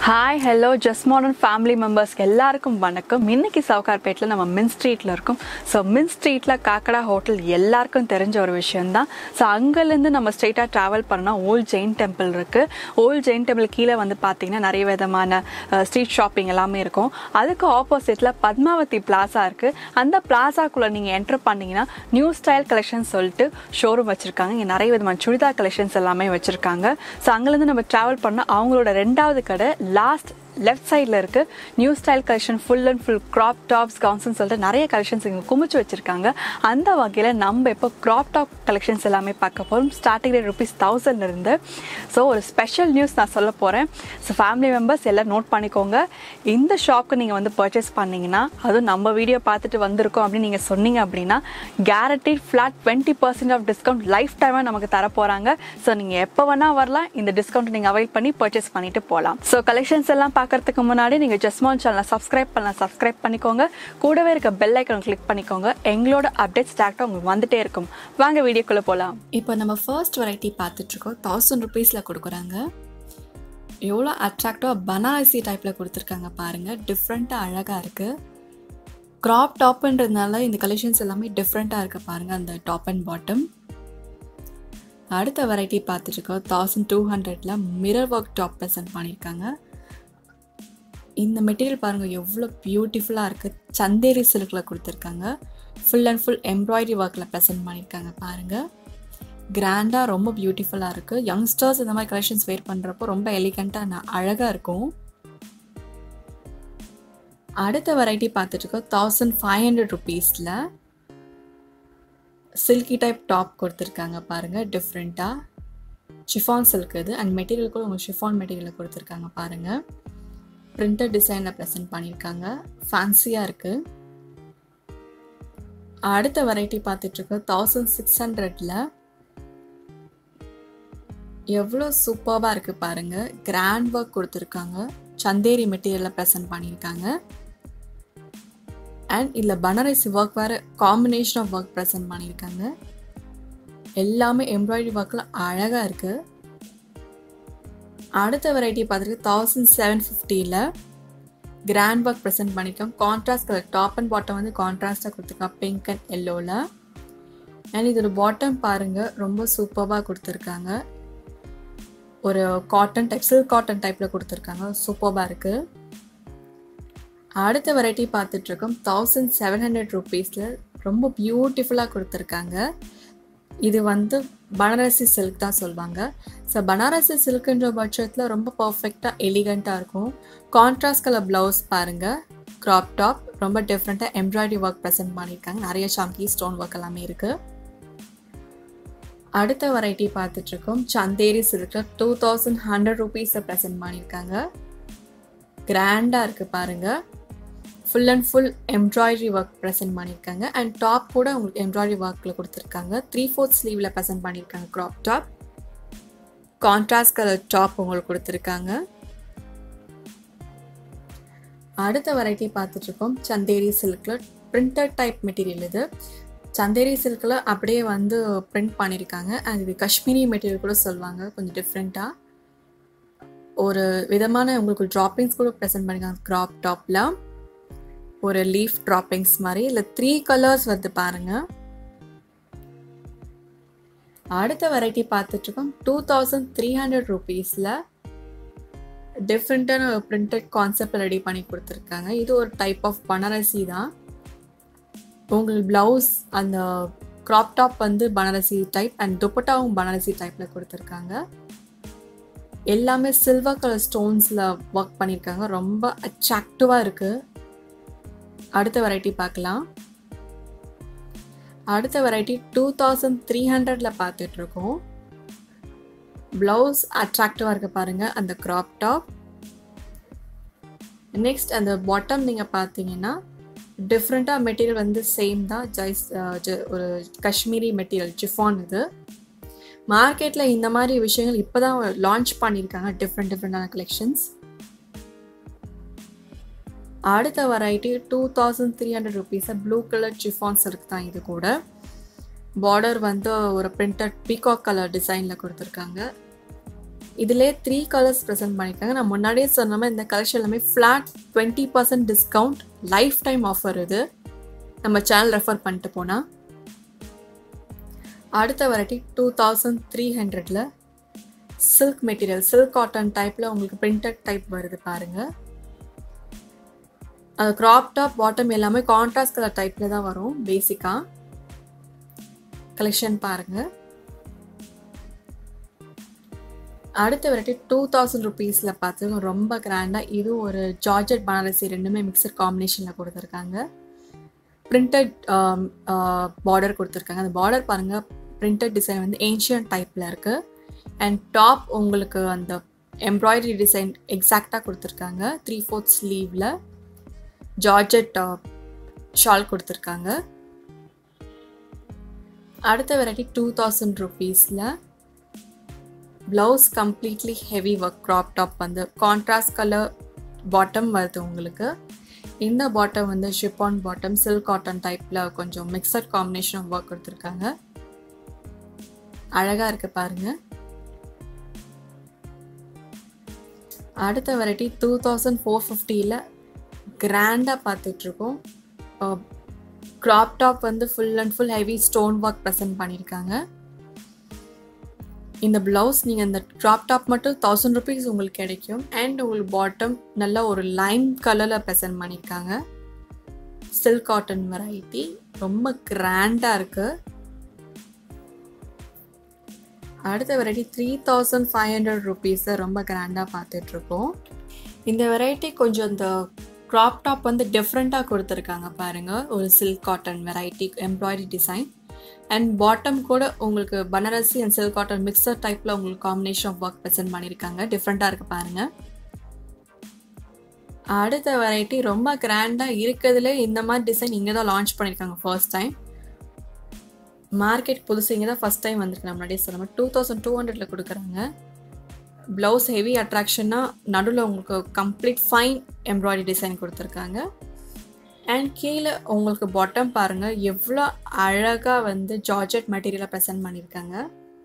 hi hello just modern family மெம்பர்ஸ்க்கு எல்லாருக்கும் வணக்கம் இன்னைக்கு சவுகார்பேட்டில் நம்ம மின் ஸ்ட்ரீட்டில் இருக்கோம் ஸோ மின் ஸ்ட்ரீட்டில் காக்கடா ஹோட்டல் எல்லாருக்கும் தெரிஞ்ச ஒரு விஷயம்தான் ஸோ அங்கேருந்து நம்ம ஸ்ட்ரெயிட்டாக ட்ராவல் பண்ணால் ஓல்ட் ஜெயின் டெம்பிள் இருக்குது ஓல்ட் ஜெயின் டெம்பிள் கீழே வந்து பார்த்தீங்கன்னா நிறைய விதமான ஸ்ட்ரீட் ஷாப்பிங் எல்லாமே இருக்கும் அதுக்கு ஆப்போசிட்டில் பத்மாவதி பிளாசா இருக்குது அந்த பிளாசாக்குள்ளே நீங்கள் என்டர் பண்ணீங்கன்னா நியூ ஸ்டைல் கலெக்ஷன் சொல்லிட்டு ஷோரூம் வச்சுருக்காங்க இங்கே நிறைய விதமான சுடிதார் கலெக்ஷன்ஸ் எல்லாமே வச்சுருக்காங்க ஸோ அங்கேருந்து நம்ம ட்ராவல் பண்ணால் அவங்களோட ரெண்டாவது கடை லாஸ்ட் லெஃப்ட் சைடில் இருக்கு new style collection full and full crop tops கவுன்ஸ்னு சொல்லிட்டு நிறைய கலெக்ஷன்ஸ் இங்கே குமிச்சு வச்சுருக்காங்க அந்த வகையில் நம்ம இப்போ க்ராப் டாப் கலெக்ஷன்ஸ் எல்லாமே பார்க்க போகிறோம் ஸ்டார்டிங் ரேட் ருபீஸ் தௌசண்ட் இருந்து ஸோ ஒரு ஸ்பெஷல் நியூஸ் நான் சொல்ல போகிறேன் ஸோ ஃபேமிலி மெம்பர்ஸ் எல்லாம் நோட் பண்ணிக்கோங்க இந்த ஷாப்க்கு நீங்கள் வந்து பர்ச்சேஸ் பண்ணீங்கன்னா அதுவும் நம்ம வீடியோ பார்த்துட்டு வந்திருக்கோம் அப்படின்னு நீங்கள் சொன்னீங்க அப்படின்னா guarantee flat twenty percent off discount life டைமாக நமக்கு தர போகிறாங்க ஸோ நீங்கள் எப்போ வேணால் வரலாம் இந்த டிஸ்கவுண்ட் நீங்கள் அவைல் பண்ணி பர்ச்சேஸ் பண்ணிட்டு போகலாம் ஸோ கலெக்ஷன்ஸ் எல்லாம் பார்க்கறதுக்கு முன்னாடி நீங்கள் ஜஸ்மான் சேனலை சப்ஸ்கிரைப் பண்ணலாம் சப்ஸ்கிரைப் பண்ணிக்கோங்க கூடவே இருக்க பெல் ஐக்கன் கிளிக் பண்ணிக்கோங்க எங்களோட அப்டேட்ஸ் டேரக்டாக உங்களுக்கு வந்துட்டே இருக்கும் வாங்க வீடியோக்குள்ளே போகலாம் இப்போ நம்ம ஃபர்ஸ்ட் வெரைட்டி பார்த்துட்ருக்கோம் தௌசண்ட் ருபீஸில் கொடுக்குறாங்க எவ்வளோ அட்ராக்டிவாக பனாரசி டைப்பில் கொடுத்துருக்காங்க பாருங்கள் டிஃப்ரெண்ட்டாக அழகாக இருக்குது க்ராப் டாப்புன்றதுனால இந்த கலெக்ஷன்ஸ் எல்லாமே டிஃப்ரெண்ட்டாக இருக்குது பாருங்கள் அந்த டாப் அண்ட் பாட்டம் அடுத்த வெரைட்டி பார்த்துட்ருக்கோம் தௌசண்ட் டூ ஹண்ட்ரடில் மிரர் ஒர்க் டாப் ப்ரெசென்ட் பண்ணியிருக்காங்க இந்த மெட்டீரியல் பாருங்கள் எவ்வளோ பியூட்டிஃபுல்லாக இருக்குது சந்தேரி சில்கில் கொடுத்துருக்காங்க ஃபுல் அண்ட் ஃபுல் எம்ப்ராய்டரி ஒர்க்கில் ப்ரெசென்ட் பண்ணியிருக்காங்க பாருங்கள் கிராண்டாக ரொம்ப பியூட்டிஃபுல்லாக இருக்குது யங்ஸ்டர்ஸ் இந்த மாதிரி கலெக்ஷன்ஸ் வேர் பண்ணுறப்போ ரொம்ப எலிகண்ட்டாக அழகாக இருக்கும் அடுத்த வெரைட்டி பார்த்துட்ருக்கோம் தௌசண்ட் ஃபைவ் ஹண்ட்ரட் ருபீஸில் சில்கி டைப் டாப் கொடுத்துருக்காங்க பாருங்கள் டிஃப்ரெண்ட்டாக ஷிஃபான் சில்க் இது அண்ட் மெட்டீரியல் கூட உங்களுக்கு ஷிஃபான் மெட்டீரியலில் கொடுத்துருக்காங்க பாருங்கள் பிரிண்டட் டிசைனில் ப்ரெசென்ட் பண்ணியிருக்காங்க ஃபேன்சியாக இருக்குது அடுத்த வெரைட்டி பார்த்துட்ருக்கோம் தௌசண்ட் சிக்ஸ் ஹண்ட்ரடில் எவ்வளோ சூப்பராக இருக்குது பாருங்கள் கிராண்ட் ஒர்க் கொடுத்துருக்காங்க சந்தேரி மெட்டீரியலில் ப்ரெசென்ட் பண்ணியிருக்காங்க அண்ட் இதில் பனாரசி ஒர்க் வேறு காம்பினேஷன் ஆஃப் ஒர்க் ப்ரெசென்ட் பண்ணியிருக்காங்க எல்லாமே எம்ப்ராய்டரி ஒர்க்கில் அழகாக இருக்குது அடுத்த வெரைட்டி பார்த்துருக்கு தௌசண்ட் செவன் ஃபிஃப்டியில் கிராண்ட் ஒர்க் ப்ரெசென்ட் பண்ணியிருக்கோம் contrast colour top and bottom வந்து கான்ட்ராஸ்டாக கொடுத்துருக்காங்க பிங்க் அண்ட் எல்லோவில் அண்ட் இதோட பாட்டம் பாருங்கள் ரொம்ப சூப்பராக கொடுத்துருக்காங்க ஒரு காட்டன் டைப் சில்க் காட்டன் டைப்பில் கொடுத்துருக்காங்க சூப்பராக இருக்குது அடுத்த வெரைட்டி பார்த்துட்ருக்கோம் தௌசண்ட் செவன் ஹண்ட்ரட் ருபீஸில் ரொம்ப பியூட்டிஃபுல்லாக கொடுத்துருக்காங்க இது வந்து பனாரசி சில்க் தான் சொல்லுவாங்க ஸோ பனாரசி சில்க்குன்ற பட்சத்தில் ரொம்ப பர்ஃபெக்டாக எலிகண்ட்டாக இருக்கும் கான்ட்ராஸ்ட் கலர் ப்ளவுஸ் பாருங்கள் க்ராப் டாப் ரொம்ப டிஃப்ரெண்ட்டாக எம்ப்ராய்டரி ஒர்க் ப்ரெசென்ட் பண்ணியிருக்காங்க நிறைய ஷாம்கி ஸ்டோன் ஒர்க் எல்லாமே இருக்குது அடுத்த வெரைட்டி பார்த்துட்ருக்கோம் சந்தேரி சில்கில் டூ தௌசண்ட் ஹண்ட்ரட் ருபீஸை ப்ரெசென்ட் பண்ணியிருக்காங்க கிராண்டாக இருக்குது பாருங்கள் full and full embroidery work present பண்ணியிருக்காங்க அண்ட் டாப் கூட உங்களுக்கு எம்ப்ராய்டரி ஒர்க்கில் கொடுத்துருக்காங்க த்ரீ ஃபோர்த் ஸ்லீவில் ப்ரெசென்ட் பண்ணியிருக்காங்க crop top contrast colour top உங்களுக்கு கொடுத்துருக்காங்க அடுத்த வெரைட்டி பார்த்துட்ருக்கோம் சந்தேரி சில்கில் பிரிண்டட் டைப் மெட்டீரியல் இது சந்தேரி சில்கில் அப்படியே வந்து பிரிண்ட் பண்ணியிருக்காங்க அண்ட் இது காஷ்மீரி மெட்டீரியல் கூட சொல்லுவாங்க கொஞ்சம் டிஃப்ரெண்ட்டாக ஒரு விதமான உங்களுக்கு ட்ராப்பிங்ஸ் கூட ப்ரெசென்ட் பண்ணியிருக்காங்க க்ராப் டாப்பில் ஒரு லீஃப் ட்ராப்பிங்ஸ் மாதிரி இல்லை த்ரீ கலர்ஸ் வந்து பாருங்கள் அடுத்த வெரைட்டி பார்த்துட்ருக்கோம் டூ தௌசண்ட் த்ரீ ஹண்ட்ரட் ருபீஸில் டிஃப்ரெண்ட்டான ஒரு பிரிண்டட் கான்செப்ட் ரெடி பண்ணி கொடுத்துருக்காங்க இது ஒரு டைப் ஆஃப் பனாரசி தான் உங்களுக்கு ப்ளவுஸ் அந்த க்ராப் டாப் வந்து பனாரசி டைப் அண்ட் துப்பட்டாவும் பனாரசி டைப்பில் கொடுத்துருக்காங்க எல்லாமே சில்வர் கலர் ஸ்டோன்ஸில் ஒர்க் பண்ணியிருக்காங்க ரொம்ப அட்ராக்டிவாக இருக்குது அடுத்த வெரைட்டி பார்க்கலாம் அடுத்த வெரைட்டி டூ தௌசண்ட் த்ரீ ஹண்ட்ரடில் பார்த்துட்ருக்கோம் ப்ளவுஸ் அட்ராக்டிவாக இருக்க பாருங்கள் அந்த க்ராப் டாப் நெக்ஸ்ட் அந்த பாட்டம் நீங்கள் பார்த்தீங்கன்னா டிஃப்ரெண்ட்டாக மெட்டீரியல் வந்து சேம் தான் ஜைஸ் ஒரு காஷ்மீரி மெட்டீரியல் ஜிஃபான் இது மார்க்கெட்டில் இந்த மாதிரி விஷயங்கள் இப்போ தான் லான்ச் பண்ணியிருக்காங்க டிஃப்ரெண்ட் டிஃப்ரெண்டான கலெக்ஷன்ஸ் அடுத்த variety two thousand three hundred ருபீஸை ப்ளூ கலர் சிஃபான் சில்க் தான் இது கூட பார்டர் வந்து ஒரு பிரிண்டட் பீகாக் கலர் டிசைனில் கொடுத்துருக்காங்க இதிலே த்ரீ கலர்ஸ் ப்ரெசென்ட் பண்ணியிருக்காங்க நான் முன்னாடியே சொன்ன மாதிரி இந்த கலெக்ஷன் எல்லாமே flat twenty percent discount lifetime offer இது நம்ம சேனல் ரெஃபர் பண்ணிட்டு போனால் அடுத்த வெரைட்டி டூ தௌசண்ட் த்ரீ ஹண்ட்ரடில் சில்க் மெட்டீரியல் சில்க் காட்டன் டைப்பில் உங்களுக்கு பிரிண்டட் டைப் வருது பாருங்கள் அது க்ராப் டாப் பாட்டம் எல்லாமே கான்ட்ராஸ்ட் கலர் டைப்பில் தான் வரும் பேசிக்காக கலெக்ஷன் பாருங்கள் அடுத்த வெரைட்டி டூ தௌசண்ட் ருபீஸில் பார்த்து ரொம்ப கிராண்டாக இது ஒரு ஜார்ஜட் பனாரசி ரெண்டுமே மிக்சர் காம்பினேஷனில் கொடுத்துருக்காங்க பிரிண்டட் பார்டர் கொடுத்துருக்காங்க அந்த பார்டர் பாருங்கள் பிரிண்டட் டிசைன் வந்து ஏன்ஷியன் டைப்பில் இருக்குது அண்ட் டாப் உங்களுக்கு அந்த எம்ப்ராய்டரி டிசைன் எக்ஸாக்டாக கொடுத்துருக்காங்க த்ரீ ஃபோர்த் ஸ்லீவில் ஜார்ஜட் ஷால் கொடுத்துருக்காங்க அடுத்த வெரைட்டி டூ தௌசண்ட் ருபீஸில் blouse completely heavy work crop top வந்து கான்ட்ராஸ்ட் கலர் பாட்டம் வருது உங்களுக்கு இந்த பாட்டம் வந்து ஷிப்பான் பாட்டம் சில்க் காட்டன் டைப்பில் கொஞ்சம் மிக்சட் காம்பினேஷன் ஆஃப் ஒர்க் கொடுத்துருக்காங்க அழகாக இருக்கு பாருங்க அடுத்த வெரைட்டி டூ தௌசண்ட் ஃபோர் ஃபிஃப்டியில் கிராண்டாக பார்த்துட்ருக்கோம் க்ராப் டாப் வந்து full and full heavy stone work present பண்ணியிருக்காங்க இந்த ப்ளவுஸ் நீங்கள் இந்த க்ராப் டாப் மட்டும் தௌசண்ட் ருபீஸ் உங்களுக்கு கிடைக்கும் அண்ட் உங்களுக்கு பாட்டம் நல்ல ஒரு லைம் கலரில் ப்ரெசென்ட் பண்ணியிருக்காங்க சில்க் காட்டன் வெரைட்டி ரொம்ப கிராண்டாக இருக்குது அடுத்த variety three thousand five hundred ருபீஸை ரொம்ப கிராண்டாக பார்த்துட்ருக்கோம் இந்த வெரைட்டி கொஞ்சம் இந்த க்ராப் டாப் வந்து டிஃப்ரெண்ட்டாக கொடுத்துருக்காங்க பாருங்கள் ஒரு silk cotton variety embroidery design and bottom கூட உங்களுக்கு Banarasi and silk cotton mixture டைப்பில் உங்களுக்கு காம்பினேஷன் ஆஃப் ஒர்க் ப்ரெசென்ட் பண்ணியிருக்காங்க டிஃப்ரெண்ட்டாக இருக்குது பாருங்கள் அடுத்த வெரைட்டி ரொம்ப கிராண்டாக இருக்கிறதுல இந்த மாதிரி டிசைன் இங்கே தான் லான்ச் பண்ணியிருக்காங்க ஃபர்ஸ்ட் டைம் மார்க்கெட் புதுசு இங்கே தான் ஃபஸ்ட் டைம் வந்திருக்கு நான் முன்னாடியே சொல்லாமல் டூ தௌசண்ட் டூ ஹண்ட்ரடில் கொடுக்குறாங்க ப்ளவுஸ் ஹெவி அட்ராக்ஷனாக நடுவில் உங்களுக்கு கம்ப்ளீட் ஃபைன் எம்ப்ராய்டரி டிசைன் கொடுத்துருக்காங்க அண்ட் கீழே உங்களுக்கு பாட்டம் பாருங்கள் எவ்வளோ அழகாக வந்து ஜார்ஜெட் மெட்டீரியலை ப்ரெசென்ட் பண்ணியிருக்காங்க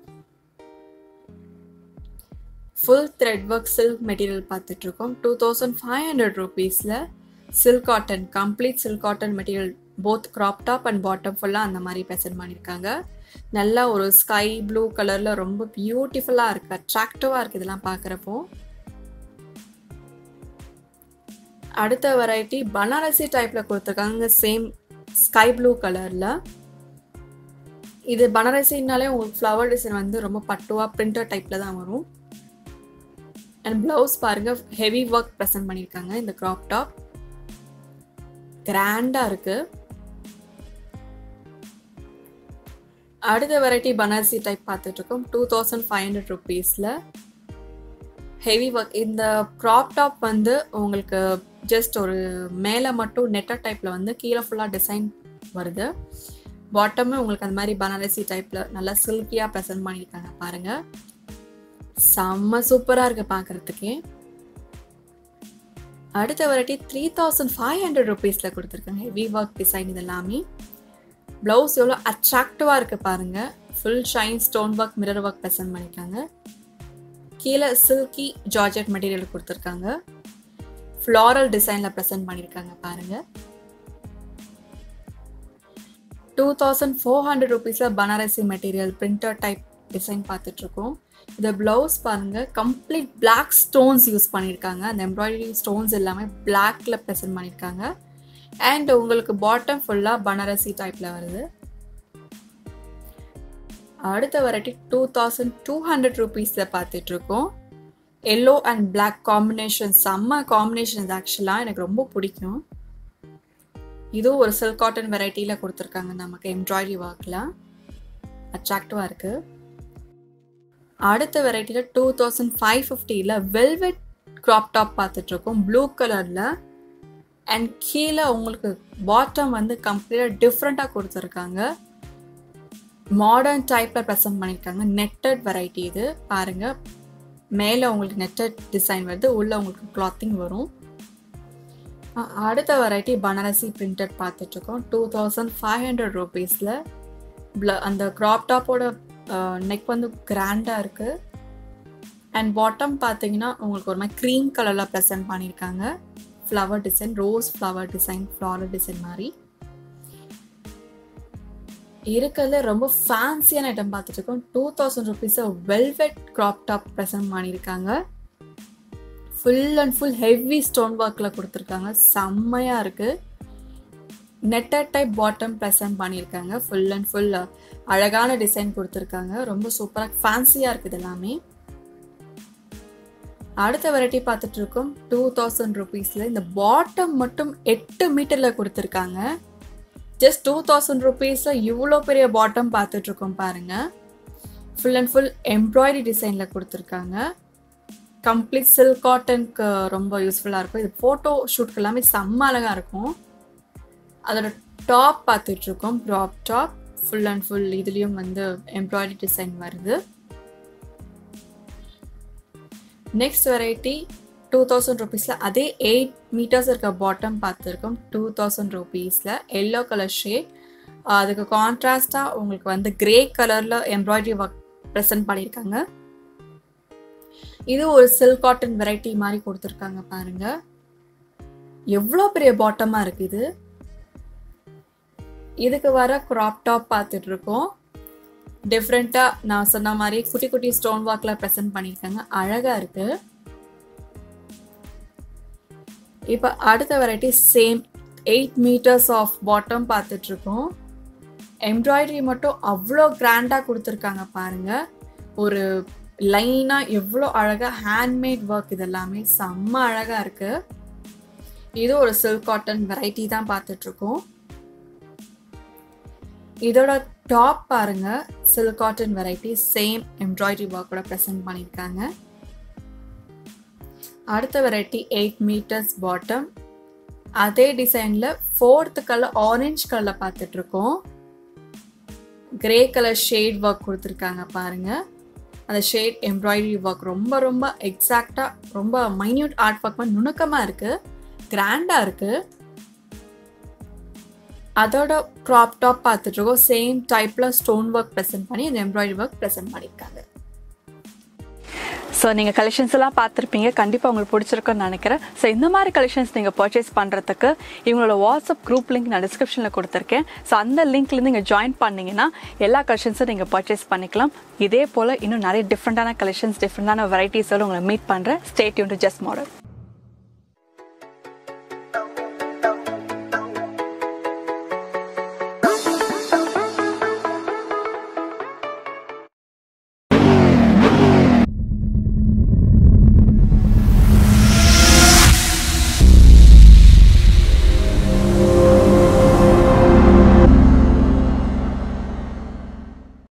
full thread work silk material பார்த்துட்ருக்கோம் டூ தௌசண்ட் ஃபைவ் ஹண்ட்ரட் ருபீஸில் silk cotton complete silk cotton material both crop top and bottom ஃபுல்லாக அந்த மாதிரி ப்ரெசென்ட் பண்ணியிருக்காங்க நல்லா ஒரு ஸ்கை ப்ளூ கலரில் ரொம்ப பியூட்டிஃபுல்லாக இருக்குது அட்ராக்டிவாக இருக்குது இதெல்லாம் பார்க்குறப்போ அடுத்த வெரைட்டி பனாரசி டைப்பில் கொடுத்துருக்காங்க சேம் ஸ்கை ப்ளூ கலரில் இது பனாரசினாலே உங்களுக்கு ஃப்ளவர் டிசைன் வந்து ரொம்ப பட்டுவாக பிரிண்டர் டைப்பில் தான் வரும் அண்ட் ப்ளவுஸ் பாருங்கள் ஹெவி ஒர்க் ப்ரெசென்ட் பண்ணியிருக்காங்க இந்த க்ராப் டாப் கிராண்டாக இருக்குது அடுத்த வெரைட்டி பனாரசி டைப் பார்த்துட்ருக்கோம் டூ தௌசண்ட் ஃபைவ் ஹண்ட்ரட் ருபீஸில் ஹெவி ஒர்க் இந்த க்ராப் டாப் வந்து உங்களுக்கு ஜஸ்ட் ஒரு மேலே மட்டும் நெட்டர் டைப்பில் வந்து கீழே ஃபுல்லாக டிசைன் வருது பாட்டமே உங்களுக்கு அந்த மாதிரி பனாரசி டைப்பில் நல்லா சில்கியாக ப்ரெசென்ட் பண்ணியிருக்காங்க பாருங்கள் செம்ம சூப்பராக இருக்குது பார்க்குறதுக்கே அடுத்த variety three thousand five hundred ருபீஸில் கொடுத்துருக்காங்க ஹெவி ஒர்க் டிசைன் இது எல்லாமே ப்ளவுஸ் எவ்வளோ அட்ராக்டிவாக இருக்குது பாருங்கள் full shine stone work mirror work present பண்ணியிருக்காங்க கீழே சில்கி ஜார்ஜெட் மெட்டீரியல் கொடுத்துருக்காங்க ஃப்ளாரல் டிசைனில் ப்ரெசென்ட் பண்ணியிருக்காங்க பாருங்கள் டூ தௌசண்ட் ஃபோர் ஹண்ட்ரட் ருபீஸில் Banarasi material printer type design பார்த்துட்ருக்கோம் இந்த ப்ளவுஸ் பாருங்கள் கம்ப்ளீட் பிளாக் ஸ்டோன்ஸ் யூஸ் பண்ணியிருக்காங்க அந்த எம்ப்ராய்டரி ஸ்டோன்ஸ் எல்லாமே பிளாக்ல ப்ரெசென்ட் பண்ணியிருக்காங்க அண்ட் உங்களுக்கு பாட்டம் ஃபுல்லாக பனாரசி டைப்பில் வருது அடுத்த variety two thousand two hundred ருபீஸில் பார்த்துட்ருக்கோம் எல்லோ அண்ட் பிளாக் காம்பினேஷன் செம்ம காம்பினேஷன் இது ஆக்சுவலாக எனக்கு ரொம்ப பிடிக்கும் இதுவும் ஒரு சில்க் காட்டன் வெரைட்டியில் கொடுத்துருக்காங்க நமக்கு எம்ப்ராய்டரி ஒர்க்கில் அட்ராக்டிவாக இருக்குது அடுத்த வெரைட்டியில் டூ தௌசண்ட் ஃபைவ் ஃபிஃப்டியில் வெல்வெட் க்ராப் டாப் பார்த்துட்ருக்கோம் ப்ளூ கலரில் அண்ட் கீழே உங்களுக்கு பாட்டம் வந்து கம்ப்ளீட்டாக டிஃப்ரெண்ட்டாக கொடுத்துருக்காங்க மாடர்ன் டைப்பில் ப்ரெசென்ட் பண்ணியிருக்காங்க நெட்டட் வெரைட்டி இது பாருங்கள் மேலே உங்களுக்கு நெட்டட் டிசைன் வருது உள்ளே உங்களுக்கு கிளாத்திங் வரும் அடுத்த வெரைட்டி பனாரசி பிரிண்டட் பார்த்துட்ருக்கோம் டூ தௌசண்ட் ஃபைவ் ஹண்ட்ரட் ருபீஸில் ப்ள அந்த க்ராப் டாப்போட நெக் வந்து கிராண்டாக இருக்குது அண்ட் பாட்டம் பார்த்தீங்கன்னா உங்களுக்கு ஒரு மாதிரி க்ரீம் கலரில் ப்ரெசென்ட் பண்ணியிருக்காங்க flower design rose flower design floral design மாதிரி இருக்கிறதுல ரொம்ப ஃபேன்சியான ஐட்டம் பார்த்துட்டு இருக்கோம் டூ தௌசண்ட் ருபீஸை வெல்வெட் க்ராப் டாப் ப்ரெசென்ட் பண்ணியிருக்காங்க full and full heavy stone ஒர்க்கில் கொடுத்துருக்காங்க செம்மையாக இருக்குது நெட்டட் டைப் பாட்டம் ப்ரெசென்ட் பண்ணியிருக்காங்க ஃபுல் அண்ட் ஃபுல் அழகான டிசைன் கொடுத்துருக்காங்க ரொம்ப சூப்பராக ஃபேன்சியாக இருக்குது எல்லாமே அடுத்த வெரைட்டி பார்த்துட்டு இருக்கோம் டூ தௌசண்ட் ருபீஸில் இந்த பாட்டம் மட்டும் எட்டு மீட்டரில் கொடுத்துருக்காங்க ஜஸ்ட் டூ தௌசண்ட் ருபீஸில் இவ்வளோ பெரிய பாட்டம் பார்த்துட்டு இருக்கோம் பாருங்க ஃபுல் அண்ட் ஃபுல் எம்ப்ராய்டரி டிசைனில் கொடுத்துருக்காங்க கம்ப்ளீட் சில்க் காட்டனுக்கு ரொம்ப யூஸ்ஃபுல்லாக இருக்கும் இது ஃபோட்டோ ஷூட்க்கு எல்லாமே செம்ம அழகாக இருக்கும் அதோட டாப் பார்த்துட்டு இருக்கோம் crop top full and full இதுலேயும் வந்து எம்ப்ராய்டரி டிசைன் வருது நெக்ஸ்ட் வெரைட்டி டூ தௌசண்ட் ருபீஸில் அதே எயிட் மீட்டர்ஸ் இருக்க பாட்டம் பார்த்துருக்கோம் டூ தௌசண்ட் ருபீஸில் எல்லோ கலர் ஷேட் அதுக்கு கான்ட்ராஸ்டாக உங்களுக்கு வந்து கிரே கலரில் எம்ப்ராய்டரி ஒர்க் ப்ரெசென்ட் பண்ணியிருக்காங்க இது ஒரு சில்க் காட்டன் வெரைட்டி மாதிரி கொடுத்துருக்காங்க பாருங்க எவ்வளோ பெரிய பாட்டமாக இருக்குது இதுக்கு வர க்ராப் டாப் பார்த்துட்டு இருக்கோம் டிஃப்ரெண்ட்டாக நான் சொன்ன மாதிரி குட்டி குட்டி ஸ்டோன் ஒர்க்கில் ப்ரெசென்ட் பண்ணியிருக்காங்க அழகாக இருக்கு இப்போ அடுத்த variety same eight meters of bottom பார்த்துட்டு இருக்கோம் எம்ப்ராய்டரி மட்டும் அவ்வளோ கிராண்டாக கொடுத்துருக்காங்க பாருங்க ஒரு லைனாக எவ்வளோ அழகாக ஹேண்ட்மேட் ஒர்க் இது எல்லாமே செம்ம அழகாக இருக்கு இது ஒரு சில்க் காட்டன் வெரைட்டி தான் பார்த்துட்டு இருக்கோம் இதோட டாப் பாருங்க silk cotton variety same embroidery ஒர்க்கோட ப்ரெசென்ட் பண்ணியிருக்காங்க அடுத்த வெரைட்டி எயிட் மீட்டர்ஸ் பாட்டம் அதே டிசைனில் ஃபோர்த் கலர் ஆரஞ்சு கலரில் பார்த்துட்டு இருக்கோம் கிரே கலர் ஷேட் ஒர்க் கொடுத்துருக்காங்க பாருங்க அந்த ஷேட் எம்ப்ராய்டரி ஒர்க் ரொம்ப ரொம்ப எக்ஸாக்டாக ரொம்ப மைன்யூட் ஆர்ட் ஒர்க் மாதிரி நுணுக்கமாக இருக்குது கிராண்டாக இருக்குது அதோட க்ராப் டாப் பார்த்துட்டு இருக்கோம் சேம் டைப்பில் ஸ்டோன் ஒர்க் ப்ரெசென்ட் பண்ணி அந்த எம்ப்ராய்டரி ஒர்க் ப்ரெசென்ட் பண்ணியிருக்காங்க ஸோ நீங்கள் கலெக்ஷன்ஸ் எல்லாம் பார்த்துருப்பீங்க கண்டிப்பாக உங்களுக்கு பிடிச்சிருக்குன்னு நினைக்கிறேன் ஸோ இந்த மாதிரி கலெக்ஷன்ஸ் நீங்கள் பர்ச்சேஸ் பண்ணுறதுக்கு இவங்களோட வாட்ஸ்அப் குரூப் லிங்க் நான் டிஸ்கிரிப்ஷனில் கொடுத்துருக்கேன் ஸோ அந்த லிங்க்லேருந்து நீங்கள் ஜாயின் பண்ணீங்கன்னா எல்லா கலெக்ஷன்ஸும் நீங்கள் பர்ச்சேஸ் பண்ணிக்கலாம் இதே போல் இன்னும் நிறைய டிஃப்ரெண்ட்டான கலெக்ஷன்ஸ் டிஃப்ரெண்டான வெரைட்டிஸோடு உங்களை மீட் பண்ணுறேன் ஸ்டேட் யூன் டு ஜஸ்ட் மாடல்